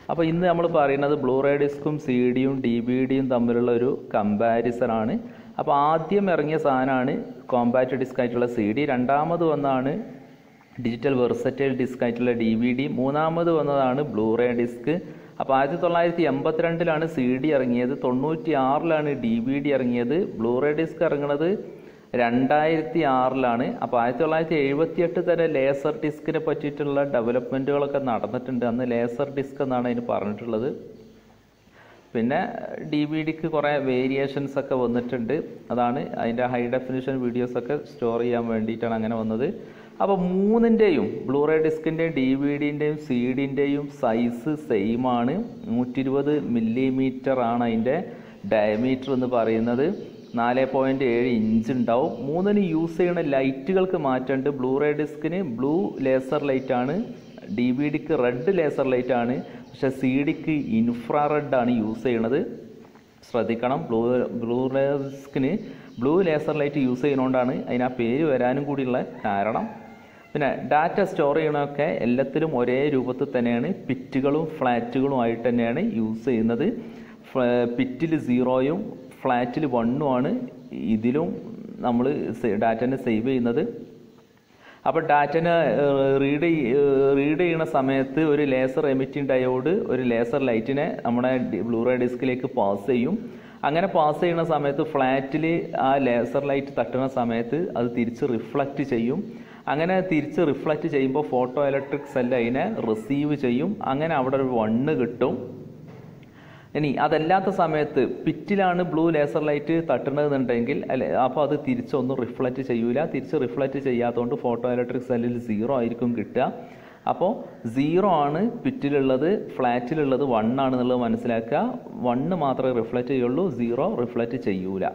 അപ്പോൾ ഇന്ന് നമ്മൾ പറയുന്നത് ബ്ലൂറേ ഡിസ്കും സി ഡിയും ഡി ബി ഡിയും തമ്മിലുള്ള ഒരു കമ്പാരിസൺ ആണ് അപ്പോൾ ആദ്യം ഇറങ്ങിയ സാധനമാണ് കോമ്പാക്റ്റ് ഡിസ്ക് ആയിട്ടുള്ള സി ഡി രണ്ടാമത് വന്നാണ് ഡിജിറ്റൽ വെർസറ്റൈൽ ഡിസ്ക് ആയിട്ടുള്ള ഡി വി ഡി മൂന്നാമത് വന്നതാണ് ബ്ലൂറേ ഡിസ്ക് അപ്പോൾ ആയിരത്തി തൊള്ളായിരത്തി എൺപത്തിരണ്ടിലാണ് സി ഡി ഇറങ്ങിയത് തൊണ്ണൂറ്റി ആറിലാണ് ഡി വി ഡി ഇറങ്ങിയത് ബ്ലൂറേ ഡിസ്ക് ഇറങ്ങുന്നത് രണ്ടായിരത്തി ആറിലാണ് അപ്പോൾ ആയിരത്തി തൊള്ളായിരത്തി എഴുപത്തി എട്ട് തന്നെ ലേസർ ഡിസ്കിനെ പറ്റിയിട്ടുള്ള ഡെവലപ്മെൻറ്റുകളൊക്കെ നടന്നിട്ടുണ്ട് അന്ന് ലേസർ ഡിസ്ക് എന്നാണ് അതിന് പറഞ്ഞിട്ടുള്ളത് പിന്നെ ഡി വി ഡിക്ക് കുറേ വേരിയേഷൻസ് ഒക്കെ വന്നിട്ടുണ്ട് അതാണ് അതിൻ്റെ ഹൈ ഡെഫിനിഷൻ വീഡിയോസൊക്കെ സ്റ്റോർ ചെയ്യാൻ വേണ്ടിയിട്ടാണ് അങ്ങനെ വന്നത് അപ്പോൾ മൂന്നിൻ്റെയും ബ്ലൂറേ ഡിസ്കിൻ്റെയും ഡി വി ഡിൻ്റെയും സി ഡിൻ്റെയും സൈസ് സെയിം ആണ് നൂറ്റി ഇരുപത് മില്ലിമീറ്റർ ആണ് അതിൻ്റെ ഡയമീറ്റർ എന്ന് പറയുന്നത് നാല് പോയിൻറ്റ് ഏഴ് ഇഞ്ച് ഉണ്ടാവും മൂന്നിന് യൂസ് ചെയ്യുന്ന ലൈറ്റുകൾക്ക് മാറ്റമുണ്ട് ബ്ലൂറേ ഡിസ്കിന് ബ്ലൂ ലേസർ ലൈറ്റ് ആണ് ഡി വി ഡിക്ക് റെഡ് ലേസർ ലൈറ്റ് ആണ് പക്ഷേ സി ഡിക്ക് ഇൻഫ്രാറെഡ് ആണ് യൂസ് ചെയ്യണത് ശ്രദ്ധിക്കണം ബ്ലൂ ബ്ലൂ ലേസ്കിന് ബ്ലൂ ലേസർ ലൈറ്റ് യൂസ് ചെയ്യുന്നതുകൊണ്ടാണ് അതിന് ആ പേര് വരാനും കൂടിയുള്ള കാരണം പിന്നെ ഡാറ്റ സ്റ്റോർ ചെയ്യണമൊക്കെ എല്ലാത്തിലും ഒരേ രൂപത്തിൽ തന്നെയാണ് പിറ്റുകളും ഫ്ലാറ്റുകളും ആയിട്ട് തന്നെയാണ് യൂസ് ചെയ്യുന്നത് പിറ്റിൽ സീറോയും ഫ്ലാറ്റിൽ വണ്ണും ആണ് ഇതിലും നമ്മൾ ഡാറ്റനെ സേവ് ചെയ്യുന്നത് അപ്പോൾ ഡാറ്റനെ റീഡ് റീഡ് ചെയ്യുന്ന സമയത്ത് ഒരു ലേസർ എമിറ്റിംഗ് ഡയോഡ് ഒരു ലേസർ ലൈറ്റിനെ നമ്മുടെ ബ്ലൂറേ ഡിസ്കിലേക്ക് പാസ് ചെയ്യും അങ്ങനെ പാസ് ചെയ്യുന്ന സമയത്ത് ഫ്ലാറ്റിൽ ആ ലേസർ ലൈറ്റ് തട്ടുന്ന സമയത്ത് അത് തിരിച്ച് റിഫ്ലക്റ്റ് ചെയ്യും അങ്ങനെ തിരിച്ച് റിഫ്ലക്റ്റ് ചെയ്യുമ്പോൾ ഫോട്ടോ ഇലക്ട്രിക് സെല്ല് അതിനെ റിസീവ് ചെയ്യും അങ്ങനെ അവിടെ ഒരു വണ്ണ് കിട്ടും ഇനി അതല്ലാത്ത സമയത്ത് പിറ്റിലാണ് ബ്ലൂ ലേസർ ലൈറ്റ് തട്ടുന്നതെന്നുണ്ടെങ്കിൽ അല്ലെ അപ്പോൾ അത് തിരിച്ചൊന്നും റിഫ്ലക്റ്റ് ചെയ്യൂല തിരിച്ച് റിഫ്ലക്റ്റ് ചെയ്യാത്തതുകൊണ്ട് ഫോട്ടോ ഇലക്ട്രിക് സെല്ലിൽ സീറോ ആയിരിക്കും കിട്ടുക അപ്പോൾ സീറോ ആണ് പിറ്റിലുള്ളത് ഫ്ലാറ്റിലുള്ളത് വൺ ആണെന്നുള്ളത് മനസ്സിലാക്കുക വണ്ണ് മാത്രമേ റിഫ്ലക്റ്റ് ചെയ്യുള്ളൂ സീറോ റിഫ്ലക്റ്റ് ചെയ്യൂല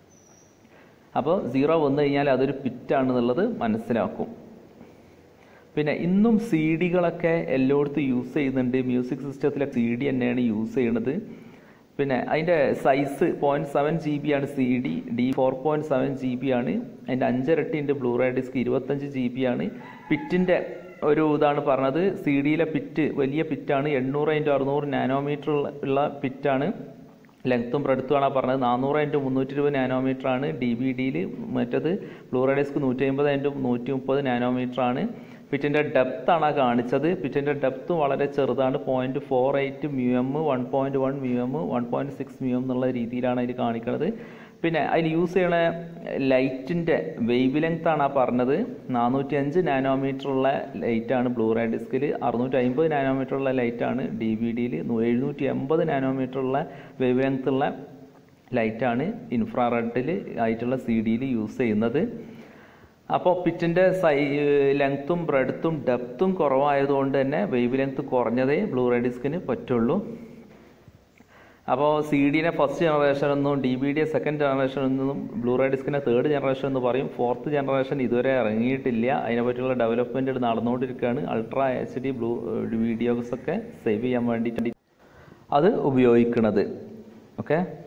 അപ്പോൾ സീറോ വന്നു കഴിഞ്ഞാൽ അതൊരു പിറ്റാണെന്നുള്ളത് മനസ്സിലാക്കും പിന്നെ ഇന്നും സി ഡികളൊക്കെ എല്ലായിടത്തും യൂസ് ചെയ്യുന്നുണ്ട് മ്യൂസിക് സിസ്റ്റത്തിലെ സി ഡി തന്നെയാണ് യൂസ് ചെയ്യണത് പിന്നെ അതിൻ്റെ size point seven G B ആണ് C D D four point seven G B ആണ് അതിൻ്റെ അഞ്ചരട്ടിൻ്റെ ബ്ലൂറേ ഡിസ്ക് ഇരുപത്തഞ്ച് ജി ബി ആണ് പിറ്റിൻ്റെ ഒരു ഇതാണ് പറഞ്ഞത് സി ഡിയിലെ പിറ്റ് വലിയ പിറ്റാണ് എണ്ണൂറ് ഇൻറ്റു അറുന്നൂറ് നാനോമീറ്റർ ഉള്ള പിറ്റാണ് ലെങ്ത്തും ബ്രെഡ്ത്തും ആണ് പറഞ്ഞത് നാനൂറ് ഇൻറ്റു മുന്നൂറ്റി ഇരുപത് നാനോമീറ്റർ ആണ് ഡി ബി ഡിയിൽ മറ്റത് ബ്ലൂറേ ഡിസ്ക് നൂറ്റി അമ്പത് ഇൻറ്റു നൂറ്റി മുപ്പത് നാനോമീറ്റർ ആണ് പിറ്റിൻ്റെ ഡെപ്ത് ആണ് കാണിച്ചത് പിറ്റിൻ്റെ ഡെപ്ത് വളരെ ചെറുതാണ് point four eight mu M one point one mu M one point six mu M എന്നുള്ള രീതിയിലാണ് അതിൽ കാണിക്കുന്നത് പിന്നെ അതിൽ യൂസ് ചെയ്യണ ലൈറ്റിൻ്റെ വേവ് ലെങ്ത് ആണ് ആ പറഞ്ഞത് നാനൂറ്റി അഞ്ച് നാനോമീറ്റർ ഉള്ള ലൈറ്റാണ് ബ്ലൂറേ ഡിസ്കിൽ അറുന്നൂറ്റി അമ്പത് നാനോമീറ്റർ ഉള്ള ലൈറ്റാണ് ഡി വി ഡിയിൽ എഴുന്നൂറ്റി എൺപത് നാനോമീറ്റർ ഉള്ള വേവ് ലെങ്ത് ഉള്ള ലൈറ്റാണ് ഇൻഫ്രാറെഡിൽ ആയിട്ടുള്ള സി ഡിയിൽ യൂസ് ചെയ്യുന്നത് അപ്പോൾ പിറ്റിൻ്റെ സൈ ലെങ്ത്തും ബ്രെഡ്ത്തും ഡെപ്തും കുറവായതുകൊണ്ട് തന്നെ വേവ് ലെങ്ത് കുറഞ്ഞതേ ബ്ലൂറേ ഡിസ്കിന് പറ്റുള്ളൂ അപ്പോൾ സി ഡിനെ ഫസ്റ്റ് ജനറേഷൻ എന്നും ഡി ബി ഡിയെ സെക്കൻഡ് ജനറേഷൻ എന്നും ബ്ലൂറേ ഡിസ്കിനെ തേർഡ് ജനറേഷൻ എന്ന് പറയും ഫോർത്ത് ജനറേഷൻ ഇതുവരെ ഇറങ്ങിയിട്ടില്ല അതിനെ പറ്റിയുള്ള ഡെവലപ്മെൻറ്റ് നടന്നുകൊണ്ടിരിക്കുകയാണ് ultra H D blue videos ഒക്കെ സേവ് ചെയ്യാൻ വേണ്ടിയിട്ട് അത് ഉപയോഗിക്കുന്നത് ഓക്കെ